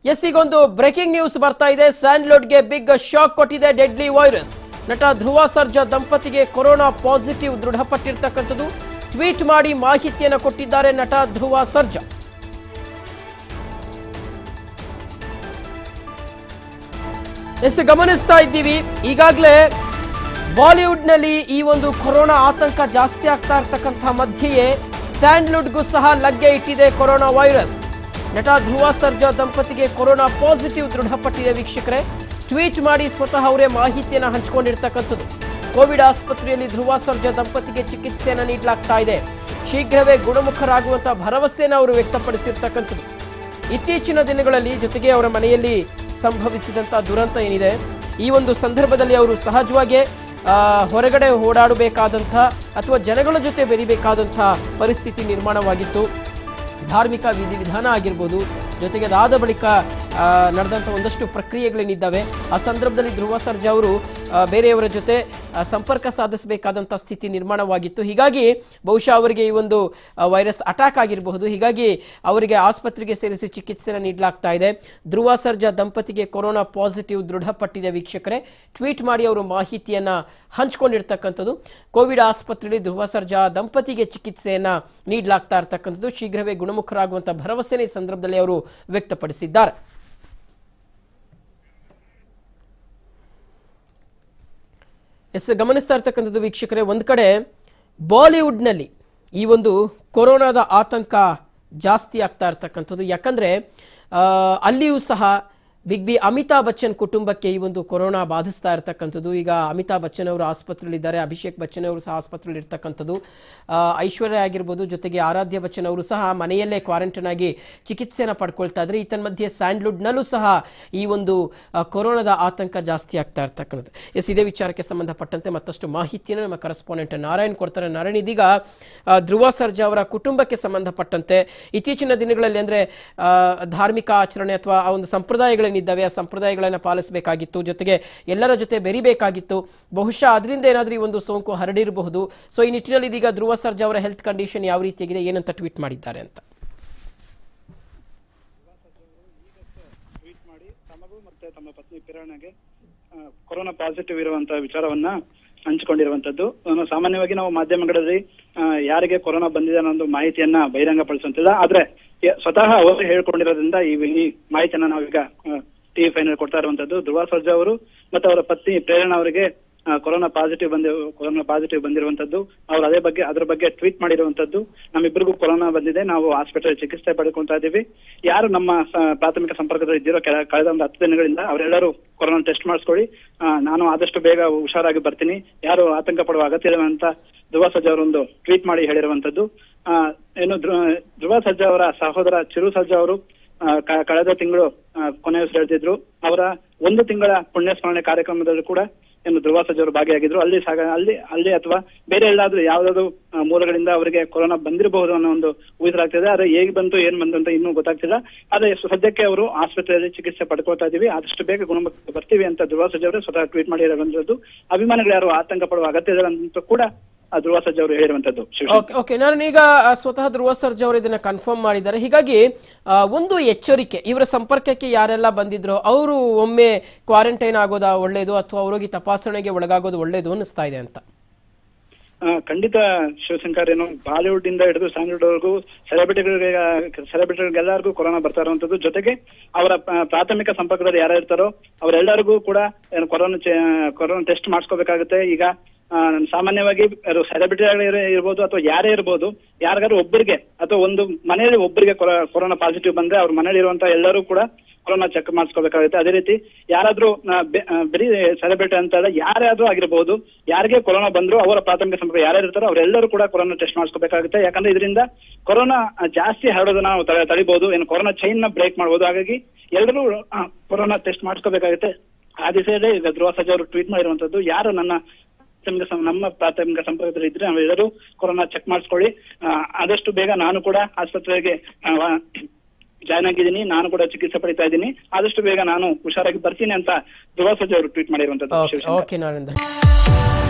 S ಈಗೊಂದು breaking news ಬರ್ತಾ ಇದೆ ಸ್ಯಾಂಡ್ಲೋಡ್ಗೆ ಬಿಗ್ ಶಾಕ್ ಕೊಟ್ಟಿದೆ ಡೆಡ್ಲಿ ವೈರಸ್ ನಟ ಧ್ರುವ ಸರ್ಜಾ ದಂಪತಿಗೆ ಕೊರೋನಾ ಪಾಸಿಟಿವ್ ದೃಢಪಟ್ಟಿರ್ತಕ್ಕಂಥದ್ದು ಟ್ವೀಟ್ ಮಾಡಿ ಮಾಹಿತಿಯನ್ನು ಕೊಟ್ಟಿದ್ದಾರೆ ನಟ ಧ್ರುವ ಸರ್ಜಾ ಎಸ್ ಗಮನಿಸ್ತಾ ಇದ್ದೀವಿ ಈಗಾಗಲೇ ಬಾಲಿವುಡ್ನಲ್ಲಿ ಈ ಒಂದು ಕೊರೋನಾ ಆತಂಕ ಜಾಸ್ತಿ ಆಗ್ತಾ ಇರ್ತಕ್ಕಂಥ ಮಧ್ಯೆಯೇ ಸ್ಯಾಂಡ್ಲುಡ್ಗೂ ಸಹ ಲಗ್ಗೆ ಇಟ್ಟಿದೆ ಕೊರೋನಾ ವೈರಸ್ ನಟ ಧ್ರುವ ಸರ್ಜಾ ದಂಪತಿಗೆ ಕೊರೋನಾ ಪಾಸಿಟಿವ್ ದೃಢಪಟ್ಟಿದೆ ವೀಕ್ಷಕರೇ ಟ್ವೀಟ್ ಮಾಡಿ ಸ್ವತಃ ಅವರೇ ಮಾಹಿತಿಯನ್ನು ಹಂಚಿಕೊಂಡಿರ್ತಕ್ಕಂಥದ್ದು ಕೋವಿಡ್ ಆಸ್ಪತ್ರೆಯಲ್ಲಿ ಧ್ರುವ ಸರ್ಜಾ ದಂಪತಿಗೆ ಚಿಕಿತ್ಸೆಯನ್ನು ನೀಡಲಾಗ್ತಾ ಇದೆ ಶೀಘ್ರವೇ ಗುಣಮುಖರಾಗುವಂತಹ ಭರವಸೆಯನ್ನು ಅವರು ವ್ಯಕ್ತಪಡಿಸಿರ್ತಕ್ಕಂಥದ್ದು ಇತ್ತೀಚಿನ ದಿನಗಳಲ್ಲಿ ಜೊತೆಗೆ ಅವರ ಮನೆಯಲ್ಲಿ ಸಂಭವಿಸಿದಂಥ ದುರಂತ ಏನಿದೆ ಈ ಒಂದು ಸಂದರ್ಭದಲ್ಲಿ ಅವರು ಸಹಜವಾಗಿ ಆ, ಹೊರಗಡೆ ಓಡಾಡಬೇಕಾದಂಥ ಅಥವಾ ಜನಗಳ ಜೊತೆ ಬೆರಿಬೇಕಾದಂಥ ಪರಿಸ್ಥಿತಿ ನಿರ್ಮಾಣವಾಗಿತ್ತು ಧಾರ್ಮಿಕ ವಿಧಿವಿಧಾನ ಆಗಿರ್ಬೋದು ಜೊತೆಗೆ ಅದಾದ ಬಳಿಕ ಆ, ನಡೆದಂಥ ಒಂದಷ್ಟು ಪ್ರಕ್ರಿಯೆಗಳೇನಿದ್ದಾವೆ ಆ ಸಂದರ್ಭದಲ್ಲಿ ಧ್ರುವ ಸರ್ಜಾ ಅವರು ಆ, ಬೇರೆಯವರ ಜೊತೆ ಆ, ಸಂಪರ್ಕ ಸಾಧಿಸಬೇಕಾದಂಥ ಸ್ಥಿತಿ ನಿರ್ಮಾಣವಾಗಿತ್ತು ಹೀಗಾಗಿ ಬಹುಶಃ ಅವರಿಗೆ ಈ ಒಂದು ಆ, ವೈರಸ್ ಅಟ್ಯಾಕ್ ಆಗಿರಬಹುದು ಹೀಗಾಗಿ ಅವರಿಗೆ ಆಸ್ಪತ್ರೆಗೆ ಸೇರಿಸಿ ಚಿಕಿತ್ಸೆಯನ್ನು ನೀಡಲಾಗ್ತಾ ಇದೆ ಧ್ರುವ ಸರ್ಜಾ ದಂಪತಿಗೆ ಕೊರೋನಾ ಪಾಸಿಟಿವ್ ದೃಢಪಟ್ಟಿದೆ ವೀಕ್ಷಕರೇ ಟ್ವೀಟ್ ಮಾಡಿ ಅವರು ಮಾಹಿತಿಯನ್ನ ಹಂಚಿಕೊಂಡಿರ್ತಕ್ಕಂಥದ್ದು ಕೋವಿಡ್ ಆಸ್ಪತ್ರೆಯಲ್ಲಿ ಧ್ರುವ ಸರ್ಜಾ ದಂಪತಿಗೆ ಚಿಕಿತ್ಸೆಯನ್ನ ನೀಡಲಾಗ್ತಾ ಇರ್ತಕ್ಕಂಥದ್ದು ಶೀಘ್ರವೇ ಗುಣಮುಖರಾಗುವಂಥ ಭರವಸೆನ ಈ ಸಂದರ್ಭದಲ್ಲಿ ಅವರು ವ್ಯಕ್ತಪಡಿಸಿದ್ದಾರೆ ಎಸ್ ಗಮನಿಸ್ತಾ ಇರ್ತಕ್ಕಂಥದ್ದು ವೀಕ್ಷಕರೇ ಒಂದು ಕಡೆ ಬಾಲಿವುಡ್ನಲ್ಲಿ ಈ ಒಂದು ಕೊರೋನಾದ ಆತಂಕ ಜಾಸ್ತಿ ಆಗ್ತಾ ಇರ್ತಕ್ಕಂಥದ್ದು ಯಾಕಂದರೆ ಅಲ್ಲಿಯೂ ಸಹ ಬಿಗ್ ಬಿ ಅಮಿತಾಬ್ ಬಚ್ಚನ್ ಕುಟುಂಬಕ್ಕೆ ಈ ಒಂದು ಕೊರೋನಾ ಬಾಧಿಸ್ತಾ ಇರ್ತಕ್ಕಂಥದ್ದು ಈಗ ಅಮಿತಾಬ್ ಬಚ್ಚನ್ ಅವರು ಆಸ್ಪತ್ರೆಯಲ್ಲಿದ್ದಾರೆ ಅಭಿಷೇಕ್ ಬಚ್ಚನ್ ಅವರು ಸಹ ಆಸ್ಪತ್ರೆಯಲ್ಲಿ ಇರ್ತಕ್ಕಂಥದ್ದು ಆ, ಐಶ್ವರ್ಯ ಆಗಿರ್ಬೋದು ಜೊತೆಗೆ ಆರಾಧ್ಯ ಬಚ್ಚನ್ ಅವರು ಸಹ ಮನೆಯಲ್ಲೇ ಕ್ವಾರಂಟೈನ್ ಆಗಿ ಚಿಕಿತ್ಸೆಯನ್ನು ಪಡ್ಕೊಳ್ತಾ ಇದ್ದಾರೆ ಈತನ ಮಧ್ಯೆ ಸ್ಯಾಂಡ್ಲುಡ್ನಲ್ಲೂ ಸಹ ಈ ಒಂದು ಆ, ಕೊರೋನಾದ ಆತಂಕ ಜಾಸ್ತಿ ಆಗ್ತಾ ಇರ್ತಕ್ಕಂಥದ್ದು ಎಸ್ ಇದೇ ವಿಚಾರಕ್ಕೆ ಸಂಬಂಧಪಟ್ಟಂತೆ ಮತ್ತಷ್ಟು ಮಾಹಿತಿಯನ್ನು ನಮ್ಮ ಕರೆಸ್ಪಾಂಡೆಂಟ್ ನಾರಾಯಣ್ ಕೊಡ್ತಾರೆ ನಾರಾಯಣ್ ಇದೀಗ ಆ, ಧ್ರುವ ಸರ್ಜಾ ಅವರ ಕುಟುಂಬಕ್ಕೆ ಸಂಬಂಧಪಟ್ಟಂತೆ ಇತ್ತೀಚಿನ ದಿನಗಳಲ್ಲಿ ಅಂದರೆ ಧಾರ್ಮಿಕ ಆಚರಣೆ ಅಥವಾ ಆ ಒಂದು ಸಂಪ್ರದಾಯಗಳೇನಿದ್ದಾವೆ ಆ ಸಂಪ್ರದಾಯಗಳನ್ನು ಪಾಲಿಸಬೇಕಾಗಿತ್ತು ಜೊತೆಗೆ ಎಲ್ಲರ ಜೊತೆ ಬೆರಿಬೇಕಾಗಿತ್ತು ಬಹುಶಃ ಅದರಿಂದ ಏನಾದರೂ ಈ ಒಂದು ಸೋಂಕು ಹರಡಿರಬಹುದು ಸೊ ಈ ನಿಟ್ಟಿನಲ್ಲಿ ಇದೀಗ ಧ್ರುವ ಸರ್ಜಾ ಅವರ ಹೆಲ್ತ್ ಕಂಡೀಷನ್ ಯಾವ ರೀತಿಯಾಗಿದೆ ಏನಂತ ಟ್ವೀಟ್ ಮಾಡಿದ್ದಾರೆ ಅಂತ ಟ್ವೀಟ್ ಮಾಡಿ ತಮಗೂ ಮತ್ತೆ ತಮ್ಮ ಪತ್ನಿ ಕಿರಣಗೆ ಆ, ಕೊರೋನಾ ಪಾಸಿಟಿವ್ ಇರುವಂತ ವಿಚಾರವನ್ನ ಹಂಚಿಕೊಂಡಿರುವಂತದ್ದು ನಾನು ಸಾಮಾನ್ಯವಾಗಿ ನಾವು ಮಾಧ್ಯಮಗಳಲ್ಲಿ ಆ, ಯಾರಿಗೆ ಕೊರೋನಾ ಬಂದಿದೆ ಅನ್ನೋ ಒಂದು ಮಾಹಿತಿಯನ್ನ ಬಹಿರಂಗಪಡಿಸುವಂತಿಲ್ಲ ಆದ್ರೆ ಯ- ಸ್ವತಃ ಅವರು ಹೇಳ್ಕೊಂಡಿರೋದ್ರಿಂದ ಈ ಈ ಮಾಹಿತಿಯನ್ನ ನಾವೀಗ ಟಿವಿ ಫೈನಲ್ ಕೊಡ್ತಾ ಇರುವಂತದ್ದು ಧ್ರುವ ಸರ್ಜಾ ಅವರು ಮತ್ತೆ ಅವರ ಪತ್ನಿ ಪ್ರೇರಣಾ ಅವರಿಗೆ ಆ, ಕೊರೋನಾ ಪಾಸಿಟಿವ್ ಬಂದಿ ಕೊರೋನಾ ಪಾಸಿಟಿವ್ ಬಂದಿರುವಂತದ್ದು ಅವ್ರು ಅದೇ ಬಗ್ಗೆ ಅದ್ರ ಬಗ್ಗೆ ಟ್ವೀಟ್ ಮಾಡಿರುವಂತದ್ದು ನಮ್ಮಿಬ್ಬರಿಗೂ ಕೊರೋನಾ ಬಂದಿದೆ ನಾವು ಹಾಸ್ಪಿಟಲ್ ಚಿಕಿತ್ಸೆ ಪಡ್ಕೊಂತಾ ಇದೀವಿ ಯಾರು ನಮ್ಮ ಸ- ಪ್ರಾಥಮಿಕ ಸಂಪರ್ಕದಲ್ಲಿ ಇದ್ದೀರೋ ಕೆಲ- ಕಳೆದ ಒಂದು ಹತ್ತು ದಿನಗಳಿಂದ ಅವರೆಲ್ಲರೂ ಕೊರೋನಾ ಟೆಸ್ಟ್ ಮಾಡಿಸ್ಕೊಳ್ಳಿ ಆ, ನಾನು ಆದಷ್ಟು ಬೇಗ ಹುಷಾರಾಗಿ ಬರ್ತೀನಿ ಯಾರು ಆತಂಕ ಪಡುವ ಅಗತ್ಯ ಇಲ್ಲ ಅಂತ ಧ್ರುವ ಸರ್ಜಾ ಅವರೊಂದು ಟ್ವೀಟ್ ಮಾಡಿ ಹೇಳಿರುವಂತದ್ದು ಆ, ಏನು ಧ್ರುವ ಧ್ರುವ ಸರ್ಜಾ ಅವರ ಸಹೋದರ ಚಿರು ಸರ್ಜಾ ಅವರು ಆ, ಕ- ಕಳೆದ ತಿಂಗಳು ಕೊನೆ ಉಸಿರು ಹೇಳ್ತಿದ್ರು ಅವರ ಒಂದು ತಿಂಗಳ ಪುಣ್ಯಸ್ಮರಣೆ ಕಾರ್ಯಕ್ರಮದಲ್ಲೂ ಕೂಡ ಏನು ಧ್ರುವ ಸರ್ಜಾ ಅವರು ಭಾಗಿಯಾಗಿದ್ರು ಅಲ್ಲಿ ಸಾಗ ಅಲ್ಲಿ ಅಲ್ಲಿ ಅಥವಾ ಬೇರೆ ಎಲ್ಲಾದ್ರೂ ಯಾವ್ದಾದ್ರು ಆ, ಮೂಲಗಳಿಂದ ಅವರಿಗೆ ಕೊರೋನಾ ಬಂದಿರಬಹುದು ಅನ್ನೋ ಒಂದು ಊಹಿಸಲಾಗ್ತಿದೆ ಆದ್ರೆ ಹೇಗೆ ಬಂತು ಏನ್ ಬಂತು ಅಂತ ಇನ್ನೂ ಗೊತ್ತಾಗ್ತಿಲ್ಲ ಆದ್ರೆ ಸದ್ಯಕ್ಕೆ ಅವರು ಆಸ್ಪತ್ರೆಯಲ್ಲಿ ಚಿಕಿತ್ಸೆ ಪಡ್ಕೊಳ್ತಾ ಇದೀವಿ ಆದಷ್ಟು ಬೇಗ ಗುಣಮುಖ ಬರ್ತೀವಿ ಅಂತ ಧ್ರುವ ಸರ್ಜಾ ಅವರು ಸ್ವತಃ ಟ್ವೀಟ್ ಮಾಡಿರುವಂತದ್ದು ಅಭಿಮಾನಿಗಳು ಯಾರು ಆತಂಕ ಪಡುವ ಅಗತ್ಯ ಇಲ್ಲ ಅಂತ ಕೂಡ ಆ ಧ್ರುವ ಸರ್ಜಾ ಅವರು ಹೇಳಿರುವಂತದ್ದು ಶಿವಶಂಕರ್. ಓಕೆ ಓಕೆ ನಾನು ಈಗ ಆ, ಸ್ವತಃ ಧ್ರುವ ಸರ್ಜಾ ಅವರು ಇದನ್ನ ಕನ್ಫರ್ಮ್ ಮಾಡಿದ್ದಾರೆ ಹೀಗಾಗಿ ಆ, ಒಂದು ಎಚ್ಚರಿಕೆ ಇವರ ಸಂಪರ್ಕಕ್ಕೆ ಯಾರೆಲ್ಲ ಬಂದಿದ್ರು ಅವರು ಒಮ್ಮೆ ಕ್ವಾರಂಟೈನ್ ಆಗೋದಾ ಒಳ್ಳೇದು ಅಥವಾ ಅವರಿಗೆ ತಪಾಸಣೆಗೆ ಒಳಗಾಗೋದು ಒಳ್ಳೇದು ಅನ್ನಿಸ್ತಾ ಇದೆ ಅಂತ ಆ, ಖಂಡಿತ ಶಿವಶಂಕರ್ ಏನು ಬಾಲಿವುಡ್ ಇಂದ ಹಿಡಿದು ಸ್ಯಾಂಡಲ್ವುಡ್ ವರೆಗೂ ಸೆಲೆಬ್ರಿಟಿಗಳಿಗೆ ಸೆಲೆಬ್ರಿಟಿಗಳಿಗೆಲ್ಲರಿಗೂ ಕೊರೋನಾ ಬರ್ತಾ ಇರುವಂತದ್ದು ಜೊತೆಗೆ ಅವರ ಪ್ರ- ಪ್ರಾಥಮಿಕ ಸಂಪರ್ಕದಲ್ಲಿ ಯಾರು ಇರ್ತಾರೋ ಅವರೆಲ್ಲರಿಗೂ ಕೂಡ ಏನು ಕೊರೋನಾ ಚೆ- ಕೊರೋನಾ ಟೆಸ್ಟ್ ಮಾಡಿಸ್ಕೋಬೇಕಾಗುತ್ತೆ ಈಗ ಆ, ಸಾಮಾನ್ಯವಾಗಿ ಸೆಲೆಬ್ರಿಟಿ ಇರ್ಬೋದು ಅಥವಾ ಯಾರೇ ಇರ್ಬೋದು ಯಾರಿಗಾದ್ರು ಒಬ್ಬರಿಗೆ ಅಥವಾ ಒಂದು ಮನೆಯಲ್ಲಿ ಒಬ್ಬರಿಗೆ ಕೊರೋನಾ ಪಾಸಿಟಿವ್ ಬಂದ್ರೆ ಅವ್ರ ಮನೇಲಿ ಇರುವಂತ ಎಲ್ಲರೂ ಕೂಡ ಕೊರೋನಾ ಚೆಕ್ ಮಾಡಿಸ್ಕೋಬೇಕಾಗುತ್ತೆ ಅದೇ ರೀತಿ ಯಾರಾದ್ರೂ ಆ, ಬೆ- ಆ, ಬರೀ ಸೆಲೆಬ್ರಿಟಿ ಅಂತ ಅಲ್ಲ ಯಾರಾದ್ರೂ ಆಗಿರ್ಬೋದು ಯಾರಿಗೆ ಕೊರೋನಾ ಬಂದ್ರು ಅವರ ಪ್ರಾಥಮಿಕ ಸಂಪರ್ಕ ಯಾರ್ಯಾರು ಇರ್ತಾರೋ ಅವರೆಲ್ಲರೂ ಕೂಡ ಕೊರೋನಾ ಟೆಸ್ಟ್ ಮಾಡಿಸ್ಕೋಬೇಕಾಗುತ್ತೆ ಯಾಕಂದ್ರೆ ಇದರಿಂದ ಕೊರೋನಾ ಆ, ಜಾಸ್ತಿ ಹರಡೋದನ್ನ ನಾವು ತ- ತಡಿಬಹುದು ಏನು ಕೊರೋನಾ ಚೈನ್ ನ ಬ್ರೇಕ್ ಮಾಡಬಹುದು ಹಾಗಾಗಿ ಎಲ್ಲರೂ ಆ, ಕೊರೋನಾ ಟೆಸ್ಟ್ ಮಾಡಿಸ್ಕೋಬೇಕಾಗುತ್ತೆ ಆ ದಿಸೆಯಲ್ಲೇ ಈಗ ಧ್ರುವ ಸರ್ಜಾ ಅವರು ಟ್ವೀಟ್ ಮಾಡಿರುವಂತದ್ದು ಯಾರು ನನ್ನ ಪ್ರಾಥಮಿಕ ಸಂ- ನಮ್ಮ ಪ್ರಾಥಮಿಕ ಸಂಪರ್ಕದಲ್ಲಿ ಇದ್ರೆ ನಾವೆಲ್ಲರೂ ಕೊರೋನಾ ಚೆಕ್ ಮಾಡಿಸ್ಕೊಳ್ಳಿ ಆ, ಆದಷ್ಟು ಬೇಗ ನಾನು ಕೂಡ ಆಸ್ಪತ್ರೆಗೆ ಜಾಯ್ನ್ ಆಗಿದ್ದೀನಿ ನಾನು ಕೂಡ ಚಿಕಿತ್ಸೆ ಪಡಿತಾ ಇದ್ದೀನಿ ಆದಷ್ಟು ಬೇಗ ನಾನು ಹುಷಾರಾಗಿ ಬರ್ತೀನಿ ಅಂತ ಧ್ರುವ ಸರ್ಜಾ ಅವರು ಟ್ವೀಟ್ ಮಾಡಿರುವಂತದ್ದು ಓಕೆ ಶಿವಶಂಕರ್. ಓಕೆ ನಾರೇಂದ್ರ